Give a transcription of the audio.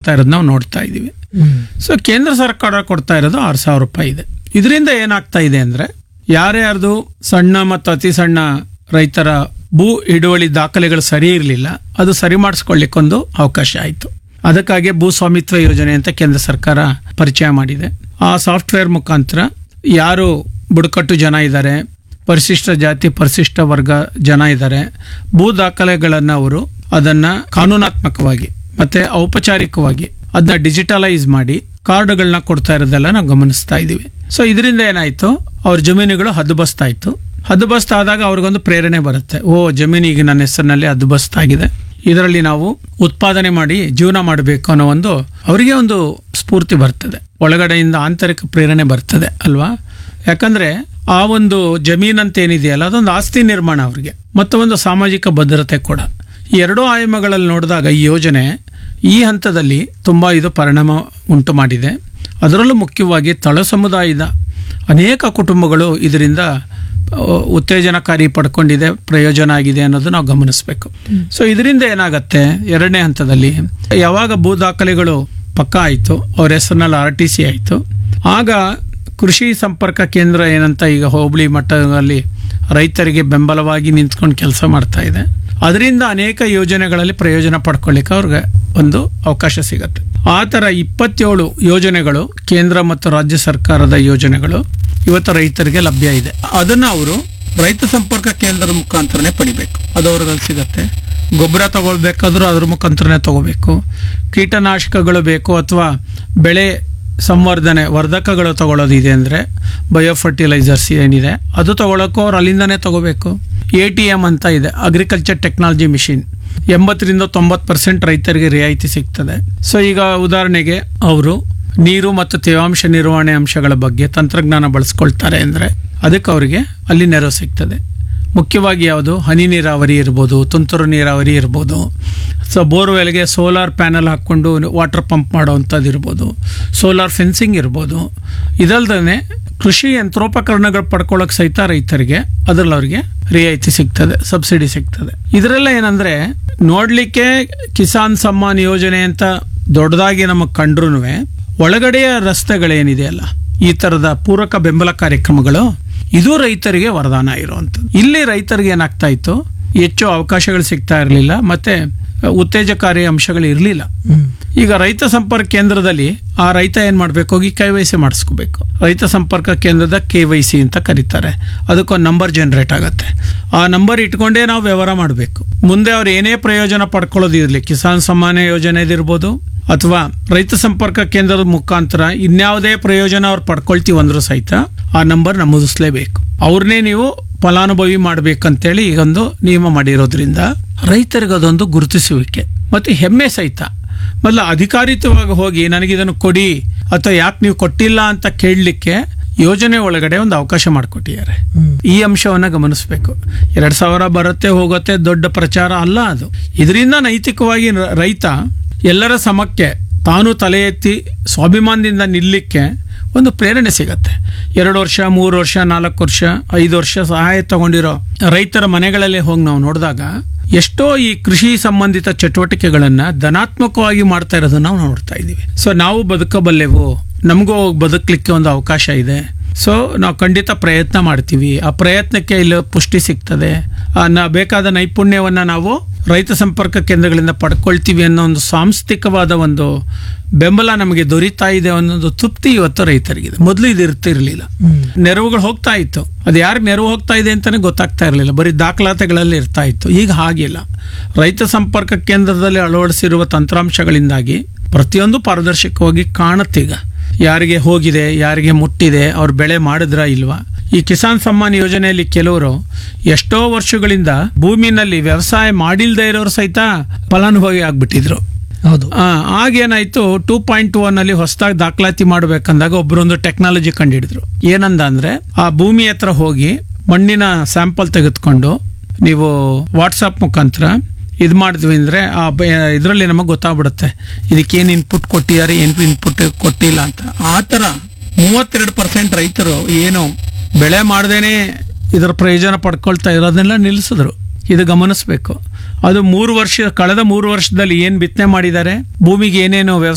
ಆಗ್ತಾ ಇರೋದು ನಾವು ನೋಡ್ತಾ ಇದೀವಿ ಸೊ ಕೇಂದ್ರ ಸರ್ಕಾರ ಕೊಡ್ತಾ ಇರೋದು ಆರು ಸಾವಿರ ರೂಪಾಯಿ ಇದೆ ಇದರಿಂದ ಏನಾಗ್ತಾ ಇದೆ ಅಂದ್ರೆ ಯಾರ್ಯಾರ್ದು ಸಣ್ಣ ಮತ್ತು ಅತಿ ಸಣ್ಣ ರೈತರ ಭೂ ಹಿಡುವಳಿ ದಾಖಲೆಗಳು ಸರಿ ಇರಲಿಲ್ಲ ಅದು ಸರಿ ಮಾಡಿಸ್ಕೊಳ್ಳಿಕ್ಕೊಂದು ಅವಕಾಶ ಆಯಿತು ಅದಕ್ಕಾಗಿ ಭೂ ಸ್ವಾಮಿತ್ವ ಯೋಜನೆ ಅಂತ ಕೇಂದ್ರ ಸರ್ಕಾರ ಪರಿಚಯ ಮಾಡಿದೆ ಆ ಸಾಫ್ಟ್ವೇರ್ ಮುಖಾಂತರ ಯಾರು ಬುಡಕಟ್ಟು ಜನ ಇದ್ದಾರೆ ಪರಿಶಿಷ್ಟ ಜಾತಿ ಪರಿಶಿಷ್ಟ ವರ್ಗ ಜನ ಇದ್ದಾರೆ ಭೂ ದಾಖಲೆಗಳನ್ನು ಅವರು ಅದನ್ನ ಕಾನೂನಾತ್ಮಕವಾಗಿ ಮತ್ತೆ ಔಪಚಾರಿಕವಾಗಿ ಅದನ್ನ ಡಿಜಿಟಲೈಸ್ ಮಾಡಿ ಕಾರ್ಡ್ಗಳನ್ನ ಕೊಡ್ತಾ ಇರೋದೆಲ್ಲ ನಾವು ಗಮನಿಸ್ತಾ ಇದೀವಿ ಸೊ ಇದರಿಂದ ಏನಾಯ್ತು ಅವ್ರ ಜಮೀನುಗಳು ಹದ್ದುಬಸ್ತಾಯ್ತು ಹದ್ದುಬಸ್ತಾದಾಗ ಅವ್ರಿಗೊಂದು ಪ್ರೇರಣೆ ಬರುತ್ತೆ ಓ ಜಮೀನು ಈಗ ನನ್ನ ಹೆಸರಿನಲ್ಲಿ ಹದ್ದುಬಸ್ತಾಗಿದೆ ಇದರಲ್ಲಿ ನಾವು ಉತ್ಪಾದನೆ ಮಾಡಿ ಜೀವನ ಮಾಡಬೇಕು ಅನ್ನೋ ಒಂದು ಅವರಿಗೆ ಒಂದು ಸ್ಫೂರ್ತಿ ಬರ್ತದೆ ಒಳಗಡೆಯಿಂದ ಆಂತರಿಕ ಪ್ರೇರಣೆ ಬರ್ತದೆ ಅಲ್ವಾ ಯಾಕಂದ್ರೆ ಆ ಒಂದು ಜಮೀನಂತ ಏನಿದೆಯಲ್ಲ ಅದೊಂದು ಆಸ್ತಿ ನಿರ್ಮಾಣ ಅವ್ರಿಗೆ ಮತ್ತು ಒಂದು ಸಾಮಾಜಿಕ ಭದ್ರತೆ ಕೂಡ ಈ ಎರಡೂ ಆಯಾಮಗಳಲ್ಲಿ ನೋಡಿದಾಗ ಈ ಯೋಜನೆ ಈ ಹಂತದಲ್ಲಿ ತುಂಬಾ ಇದು ಪರಿಣಾಮ ಉಂಟು ಮಾಡಿದೆ ಅದರಲ್ಲೂ ಮುಖ್ಯವಾಗಿ ತಳ ಸಮುದಾಯದ ಅನೇಕ ಕುಟುಂಬಗಳು ಇದರಿಂದ ಆ, ಉತ್ತೇಜನಕಾರಿ ಪಡ್ಕೊಂಡಿದೆ ಪ್ರಯೋಜನ ಆಗಿದೆ ಅನ್ನೋದು ನಾವು ಗಮನಿಸಬೇಕು ಸೊ ಇದರಿಂದ ಏನಾಗತ್ತೆ ಎರಡನೇ ಹಂತದಲ್ಲಿ ಯಾವಾಗ ಭೂ ದಾಖಲೆಗಳು ಪಕ್ಕ ಆಯಿತು ಅವ್ರ ಹೆಸರಿನಲ್ಲಿ ಆರ್ ಟಿ ಸಿ ಆಯಿತು ಆಗ ಕೃಷಿ ಸಂಪರ್ಕ ಕೇಂದ್ರ ಏನಂತ ಈಗ ಹೋಬಳಿ ಮಟ್ಟದಲ್ಲಿ ರೈತರಿಗೆ ಬೆಂಬಲವಾಗಿ ನಿಂತ್ಕೊಂಡು ಕೆಲಸ ಮಾಡ್ತಾ ಇದೆ ಅದರಿಂದ ಅನೇಕ ಯೋಜನೆಗಳಲ್ಲಿ ಪ್ರಯೋಜನ ಪಡ್ಕೊಳ್ಳಿಕ್ಕೆ ಅವ್ರಿಗೆ ಒಂದು ಅವಕಾಶ ಸಿಗತ್ತೆ ಆ ಥರ ಇಪ್ಪತ್ತೇಳು ಯೋಜನೆಗಳು ಕೇಂದ್ರ ಮತ್ತು ರಾಜ್ಯ ಸರ್ಕಾರದ ಯೋಜನೆಗಳು ಇವತ್ತು ರೈತರಿಗೆ ಲಭ್ಯ ಇದೆ ಅದನ್ನ ಅವರು ರೈತ ಸಂಪರ್ಕ ಕೇಂದ್ರದ ಮುಖಾಂತರನೇ ಪಡಿಬೇಕು ಅದು ಅವ್ರಿಗೆ ಸಿಗತ್ತೆ ಗೊಬ್ಬರ ತಗೊಳ್ಬೇಕಾದ್ರೂ ಅದ್ರ ಮುಖಾಂತರನೇ ತಗೋಬೇಕು ಕೀಟನಾಶಕಗಳು ಬೇಕು ಅಥವಾ ಬೆಳೆ ಸಂವರ್ಧನೆ ವರ್ಧಕಗಳು ತಗೊಳ್ಳೋದಿದೆ ಅಂದರೆ ಬಯೋ ಫರ್ಟಿಲೈಸರ್ಸ್ ಏನಿದೆ ಅದು ತಗೊಳ್ಳೋಕ್ಕೂ ಅವ್ರು ಅಲ್ಲಿಂದನೇ ತಗೋಬೇಕು ಎ ಟಿ ಎಮ್ ಅಂತ ಇದೆ ಅಗ್ರಿಕಲ್ಚರ್ ಟೆಕ್ನಾಲಜಿ ಮಿಷಿನ್ ಎಂಬತ್ತರಿಂದ ತೊಂಬತ್ತು ಪರ್ಸೆಂಟ್ ರೈತರಿಗೆ ರಿಯಾಯಿತಿ ಸಿಗ್ತದೆ ಸೊ ಈಗ ಉದಾಹರಣೆಗೆ ಅವರು ನೀರು ಮತ್ತು ತೇವಾಂಶ ನಿರ್ವಹಣೆ ಅಂಶಗಳ ಬಗ್ಗೆ ತಂತ್ರಜ್ಞಾನ ಬಳಸ್ಕೊಳ್ತಾರೆ ಅಂದರೆ ಅದಕ್ಕೆ ಅವರಿಗೆ ಅಲ್ಲಿ ನೆರವು ಸಿಗ್ತದೆ ಮುಖ್ಯವಾಗಿ ಯಾವುದು ಹನಿ ನೀರಾವರಿ ಇರ್ಬೋದು ತುಂತುರು ನೀರಾವರಿ ಇರ್ಬೋದು ಸೊ ಬೋರ್ವೆಲ್ಗೆ ಸೋಲಾರ್ ಪ್ಯಾನಲ್ ಹಾಕ್ಕೊಂಡು ವಾಟರ್ ಪಂಪ್ ಮಾಡೋವಂಥದ್ದು ಇರ್ಬೋದು ಸೋಲಾರ್ ಫೆನ್ಸಿಂಗ್ ಇರ್ಬೋದು ಇದಲ್ದೇ ಕೃಷಿ ಯಂತ್ರೋಪಕರಣಗಳು ಪಡ್ಕೊಳ್ಳೋಕೆ ಸಹಿತ ರೈತರಿಗೆ ಅದರಲ್ಲಿ ಅವರಿಗೆ ರಿಯಾಯಿತಿ ಸಿಗ್ತದೆ ಸಬ್ಸಿಡಿ ಸಿಗ್ತದೆ ಇದರೆಲ್ಲ ಏನಂದ್ರೆ ನೋಡ್ಲಿಕ್ಕೆ ಕಿಸಾನ್ ಸಮ್ಮಾನ್ ಯೋಜನೆ ಅಂತ ದೊಡ್ಡದಾಗಿ ನಮಗೆ ಕಂಡ್ರೂ ಒಳಗಡೆಯ ರಸ್ತೆಗಳೇನಿದೆಯಲ್ಲ ಈ ತರದ ಪೂರಕ ಬೆಂಬಲ ಕಾರ್ಯಕ್ರಮಗಳು ಇದು ರೈತರಿಗೆ ವರದಾನ ಇರುವಂಥದ್ದು ಇಲ್ಲಿ ರೈತರಿಗೆ ಏನಾಗ್ತಾ ಇತ್ತು ಹೆಚ್ಚು ಅವಕಾಶಗಳು ಸಿಗ್ತಾ ಇರಲಿಲ್ಲ ಮತ್ತೆ ಉತ್ತೇಜಕಾರಿ ಅಂಶಗಳು ಇರಲಿಲ್ಲ ಈಗ ರೈತ ಸಂಪರ್ಕ ಕೇಂದ್ರದಲ್ಲಿ ಆ ರೈತ ಏನ್ ಮಾಡ್ಬೇಕು ಹೋಗಿ ಕೆ ವೈ ಸಿ ಮಾಡಿಸ್ಕೋಬೇಕು ರೈತ ಸಂಪರ್ಕ ಕೇಂದ್ರದ ಕೆ ವೈ ಸಿ ಅಂತ ಕರೀತಾರೆ ಅದಕ್ಕೊಂದು ನಂಬರ್ ಜನರೇಟ್ ಆಗುತ್ತೆ ಆ ನಂಬರ್ ಇಟ್ಕೊಂಡೇ ನಾವು ವ್ಯವಹಾರ ಮಾಡಬೇಕು ಮುಂದೆ ಅವ್ರು ಏನೇ ಪ್ರಯೋಜನ ಪಡ್ಕೊಳ್ಳೋದಿರಲಿ ಕಿಸಾನ್ ಸಮ್ಮಾನ ಯೋಜನೆದಿರ್ಬೋದು ಅಥವಾ ರೈತ ಸಂಪರ್ಕ ಕೇಂದ್ರದ ಮುಖಾಂತರ ಇನ್ಯಾವುದೇ ಪ್ರಯೋಜನ ಅವ್ರು ಪಡ್ಕೊಳ್ತೀವಿ ಅಂದ್ರೂ ಸಹಿತ ಆ ನಂಬರ್ ನಮೂದಿಸ್ಲೇಬೇಕು ಅವ್ರನ್ನೇ ನೀವು ಫಲಾನುಭವಿ ಮಾಡ್ಬೇಕಂತೇಳಿ ಈಗೊಂದು ನಿಯಮ ಮಾಡಿರೋದ್ರಿಂದ ರೈತರಿಗೆ ಅದೊಂದು ಗುರುತಿಸುವಿಕೆ ಮತ್ತೆ ಹೆಮ್ಮೆ ಸಹಿತ ಮೊದಲು ಅಧಿಕಾರಿತವಾಗಿ ಹೋಗಿ ನನಗಿದನ್ನು ಕೊಡಿ ಅಥವಾ ಯಾಕೆ ನೀವು ಕೊಟ್ಟಿಲ್ಲ ಅಂತ ಕೇಳಲಿಕ್ಕೆ ಯೋಜನೆ ಒಳಗಡೆ ಒಂದು ಅವಕಾಶ ಮಾಡಿಕೊಟ್ಟಿದ್ದಾರೆ ಈ ಅಂಶವನ್ನ ಗಮನಿಸಬೇಕು ಎರಡ್ ಸಾವಿರ ಬರುತ್ತೆ ಹೋಗುತ್ತೆ ದೊಡ್ಡ ಪ್ರಚಾರ ಅಲ್ಲ ಅದು ಇದರಿಂದ ನೈತಿಕವಾಗಿ ರ- ರೈತ ಎಲ್ಲರ ಸಮಕ್ಕೆ ತಾನು ತಲೆ ಎತ್ತಿ ಸ್ವಾಭಿಮಾನದಿಂದ ನಿಲ್ಲಕ್ಕೆ ಒಂದು ಪ್ರೇರಣೆ ಸಿಗತ್ತೆ ಎರಡು ವರ್ಷ ಮೂರು ವರ್ಷ ನಾಲ್ಕು ವರ್ಷ ಐದು ವರ್ಷ ಸಹಾಯ ತಗೊಂಡಿರೋ ರೈತರ ಮನೆಗಳಲ್ಲಿ ಹೋಗಿ ನಾವು ನೋಡಿದಾಗ ಎಷ್ಟೋ ಈ ಕೃಷಿ ಸಂಬಂಧಿತ ಚಟುವಟಿಕೆಗಳನ್ನ ಧನಾತ್ಮಕವಾಗಿ ಮಾಡ್ತಾ ಇರೋದನ್ನ ನಾವು ನೋಡ್ತಾ ಇದ್ದೀವಿ ಸೊ ನಾವು ಬದುಕಬಲ್ಲೆವು ನಮಗೂ ಬದುಕಲಿಕ್ಕೆ ಒಂದು ಅವಕಾಶ ಇದೆ ಸೊ ನಾವು ಖಂಡಿತ ಪ್ರಯತ್ನ ಮಾಡ್ತೀವಿ ಆ ಪ್ರಯತ್ನಕ್ಕೆ ಇಲ್ಲಿ ಪುಷ್ಟಿ ಸಿಗ್ತದೆ ಆ ನ- ಬೇಕಾದ ನೈಪುಣ್ಯವನ್ನ ನಾವು ರೈತ ಸಂಪರ್ಕ ಕೇಂದ್ರಗಳಿಂದ ಪಡ್ಕೊಳ್ತೀವಿ ಅನ್ನೋ ಒಂದು ಸಾಂಸ್ಥಿಕವಾದ ಒಂದು ಬೆಂಬಲ ನಮಗೆ ದೊರೀತಾ ಇದೆ ಅನ್ನೋದು ತೃಪ್ತಿ ಇವತ್ತು ರೈತರಿಗಿದೆ ಮೊದಲು ಇದು ಇರ್ತಿರ್ಲಿಲ್ಲ ನೆರವುಗಳು ಹೋಗ್ತಾ ಇತ್ತು ಅದು ಯಾರಿಗೆ ನೆರವು ಹೋಗ್ತಾ ಇದೆ ಅಂತಾನೆ ಗೊತ್ತಾಗ್ತಾ ಇರಲಿಲ್ಲ ಬರೀ ದಾಖಲಾತಿಗಳಲ್ಲಿ ಇರ್ತಾ ಇತ್ತು ಈಗ ಹಾಗಿಲ್ಲ ರೈತ ಸಂಪರ್ಕ ಕೇಂದ್ರದಲ್ಲಿ ಅಳವಡಿಸಿರುವ ತಂತ್ರಾಂಶಗಳಿಂದಾಗಿ ಪ್ರತಿಯೊಂದು ಪಾರದರ್ಶಕವಾಗಿ ಕಾಣುತ್ತೀಗ ಯಾರಿಗೆ ಹೋಗಿದೆ ಯಾರಿಗೆ ಮುಟ್ಟಿದೆ ಅವ್ರು ಬೆಳೆ ಮಾಡಿದ್ರ ಇಲ್ವಾ ಈ ಕಿಸಾನ್ ಸಮ್ಮಾನ್ ಯೋಜನೆಯಲ್ಲಿ ಕೆಲವರು ಎಷ್ಟೋ ವರ್ಷಗಳಿಂದ ಭೂಮಿನಲ್ಲಿ ವ್ಯವಸಾಯ ಮಾಡಿಲ್ದೇ ಇರೋರು ಸಹಿತ ಫಲಾನುಭವಿ ಆಗ್ಬಿಟ್ಟಿದ್ರು ಹೌದು ಆ, ಆಗೇನಾಯ್ತು ಟೂ ಪಾಯಿಂಟ್ ಒನ್ ಅಲ್ಲಿ ಹೊಸದಾಗಿ ದಾಖಲಾತಿ ಮಾಡ್ಬೇಕಂದಾಗ ಒಬ್ಬರೊಂದು ಟೆಕ್ನಾಲಜಿ ಕಂಡುಹಿಡಿದ್ರು ಏನಂದ ಅಂದ್ರೆ ಆ ಭೂಮಿ ಹತ್ರ ಹೋಗಿ ಮಣ್ಣಿನ ಸ್ಯಾಂಪಲ್ ತೆಗೆದುಕೊಂಡು ನೀವು ವಾಟ್ಸಪ್ ಮುಖಾಂತರ ಇದು ಮಾಡಿದ್ವಿ ಅಂದ್ರೆ ಆ ಇದರಲ್ಲಿ ನಮಗೆ ಗೊತ್ತಾಗ್ಬಿಡುತ್ತೆ ಇದಕ್ಕೇನು ಇನ್ಪುಟ್ ಕೊಟ್ಟಿದ್ದಾರೆ ಏನು ಇನ್ಪುಟ್ ಕೊಟ್ಟಿಲ್ಲ ಅಂತ ಆ ಥರ ಮೂವತ್ತೆರಡು ಪರ್ಸೆಂಟ್ ರೈತರು ಏನು ಬೆಳೆ ಮಾಡ್ದೇನೆ ಇದರ ಪ್ರಯೋಜನ ಪಡ್ಕೊಳ್ತಾ ಇರೋದನ್ನೆಲ್ಲ ನಿಲ್ಲಿಸಿದ್ರು ಇದು ಗಮನಿಸಬೇಕು ಅದು ಮೂರು ವರ್ಷ ಕಳೆದ ಮೂರು ವರ್ಷದಲ್ಲಿ ಏನ್ ಬಿತ್ತನೆ ಮಾಡಿದ್ದಾರೆ ಭೂಮಿಗೆ ಏನೇನು ವ್ಯವಸ್ಥೆ